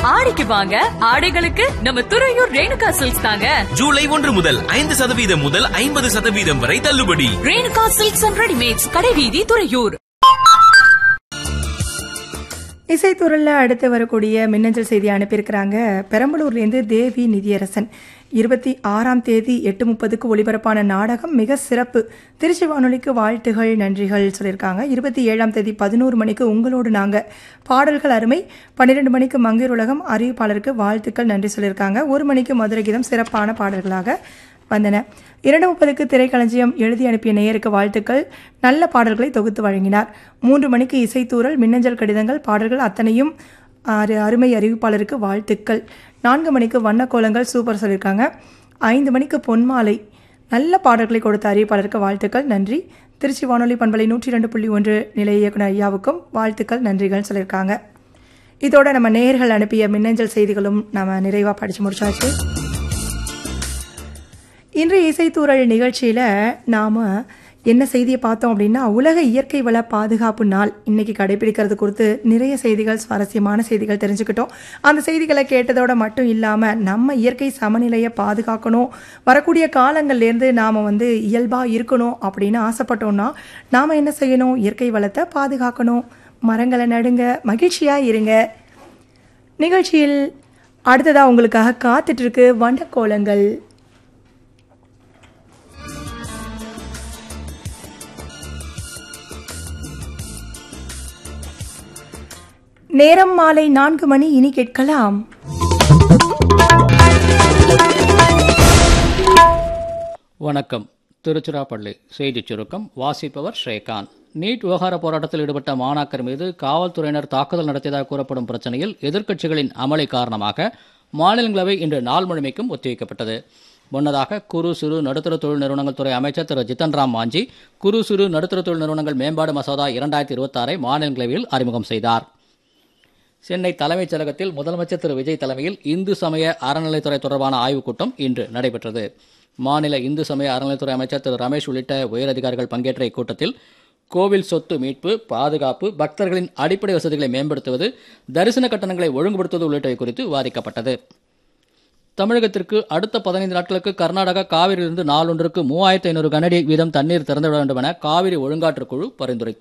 ஆடிக்கு வாங்க ஆடைகளுக்கு நம்ம துறையூர் ரேணுகா சில்க்ஸ் தாங்க ஜூலை ஒன்று முதல் ஐந்து சதவீதம் முதல் ஐம்பது சதவீதம் வரை தள்ளுபடி ரேணுகா சில்க்ஸ் அண்ட் ரெடிமேட்ஸ் கடைவீதி துறையூர் இசைத்துறையில் அடுத்து வரக்கூடிய மின்னஞ்சல் செய்தி அனுப்பியிருக்கிறாங்க பெரம்பலூர்லேருந்து தேவி நிதியரசன் இருபத்தி ஆறாம் தேதி எட்டு முப்பதுக்கு ஒளிபரப்பான நாடகம் மிக சிறப்பு திருச்சி வானொலிக்கு வாழ்த்துகள் நன்றிகள் சொல்லியிருக்காங்க இருபத்தி ஏழாம் தேதி பதினோரு மணிக்கு உங்களோடு நாங்கள் பாடல்கள் அருமை பன்னிரெண்டு மணிக்கு மங்கையர் உலகம் அறிவிப்பாளருக்கு வாழ்த்துக்கள் நன்றி சொல்லியிருக்காங்க ஒரு மணிக்கு மதுரை கீதம் சிறப்பான பாடல்களாக வந்தன இரண்டு முப்பதுக்கு திரைக்களஞ்சியம் எழுதி அனுப்பிய நேயருக்கு வாழ்த்துக்கள் நல்ல பாடல்களை தொகுத்து வழங்கினார் மூன்று மணிக்கு இசைத்தூரல் மின்னஞ்சல் கடிதங்கள் பாடல்கள் அத்தனையும் அரு அருமை அறிவிப்பாளருக்கு வாழ்த்துக்கள் நான்கு மணிக்கு வண்ணக்கோலங்கள் சூப்பர் சொல்லியிருக்காங்க ஐந்து மணிக்கு பொன்மாலை நல்ல பாடல்களை கொடுத்த அறிவிப்பாளருக்கு வாழ்த்துக்கள் நன்றி திருச்சி வானொலி பண்பலை நூற்றி ரெண்டு புள்ளி ஒன்று நிலைய இயக்குனர் ஐயாவுக்கும் வாழ்த்துக்கள் நன்றிகள் சொல்லியிருக்காங்க இதோட நம்ம நேயர்கள் அனுப்பிய மின்னஞ்சல் செய்திகளும் நம்ம நிறைவாக படித்து முடிச்சாச்சு இன்றைய இசைத்தூரல் நிகழ்ச்சியில் நாம் என்ன செய்தியை பார்த்தோம் அப்படின்னா உலக இயற்கை வள பாதுகாப்பு நாள் இன்னைக்கு கடைபிடிக்கிறது குறித்து நிறைய செய்திகள் சுவாரஸ்யமான செய்திகள் தெரிஞ்சுக்கிட்டோம் அந்த செய்திகளை கேட்டதோட மட்டும் இல்லாமல் நம்ம இயற்கை சமநிலையை பாதுகாக்கணும் வரக்கூடிய காலங்கள்லேருந்து நாம் வந்து இயல்பாக இருக்கணும் அப்படின்னு ஆசைப்பட்டோம்னா நாம் என்ன செய்யணும் இயற்கை வளத்தை பாதுகாக்கணும் மரங்களை நடுங்க மகிழ்ச்சியாக இருங்க நிகழ்ச்சியில் அடுத்ததாக உங்களுக்காக காத்துட்டு இருக்கு வண்டக்கோலங்கள் நேரம் மாலை நான்கு மணி இனி கேட்கலாம் வணக்கம் திருச்சிராப்பள்ளி செய்திச் சுருக்கம் வாசிப்பவர் ஸ்ரீகாந்த் நீட் விவகார போராட்டத்தில் ஈடுபட்ட மாணாக்கர் மீது காவல்துறையினர் தாக்குதல் நடத்தியதாக கூறப்படும் பிரச்சனையில் எதிர்க்கட்சிகளின் அமளி காரணமாக மாநிலங்களவை இன்று நாள் முழுமைக்கும் ஒத்திவைக்கப்பட்டது முன்னதாக குறு சிறு நடுத்தர தொழில் நிறுவனங்கள் துறை அமைச்சர் திரு ஜித்தன் ராம் மாஞ்சி குறு சிறு நடுத்தர தொழில் நிறுவனங்கள் மேம்பாடு மசோதா இரண்டாயிரத்தி இருபத்தாறை மாநிலங்களவையில் அறிமுகம் செய்தார் சென்னை தலைமைச் செயலகத்தில் முதலமைச்சர் திரு விஜய் தலைமையில் இந்து சமய அறநிலைத்துறை தொடர்பான ஆய்வுக் கூட்டம் இன்று நடைபெற்றது மாநில இந்து சமய அறநிலைத்துறை அமைச்சர் திரு ரமேஷ் உள்ளிட்ட உயரதிகாரிகள் பங்கேற்ற இக்கூட்டத்தில் கோவில் சொத்து மீட்பு பாதுகாப்பு பக்தர்களின் அடிப்படை வசதிகளை மேம்படுத்துவது தரிசன கட்டணங்களை ஒழுங்குபடுத்துவது உள்ளிட்டவை குறித்து விவாதிக்கப்பட்டது தமிழகத்திற்கு அடுத்த பதினைந்து நாட்களுக்கு கர்நாடகா காவிரியிலிருந்து நாளொன்றுக்கு மூவாயிரத்து ஐநூறு கனஅடி வீதம் தண்ணீர் திறந்துவிட வேண்டும் என காவிரி ஒழுங்காற்றுக் குழு பரிந்துரைத்துள்ளது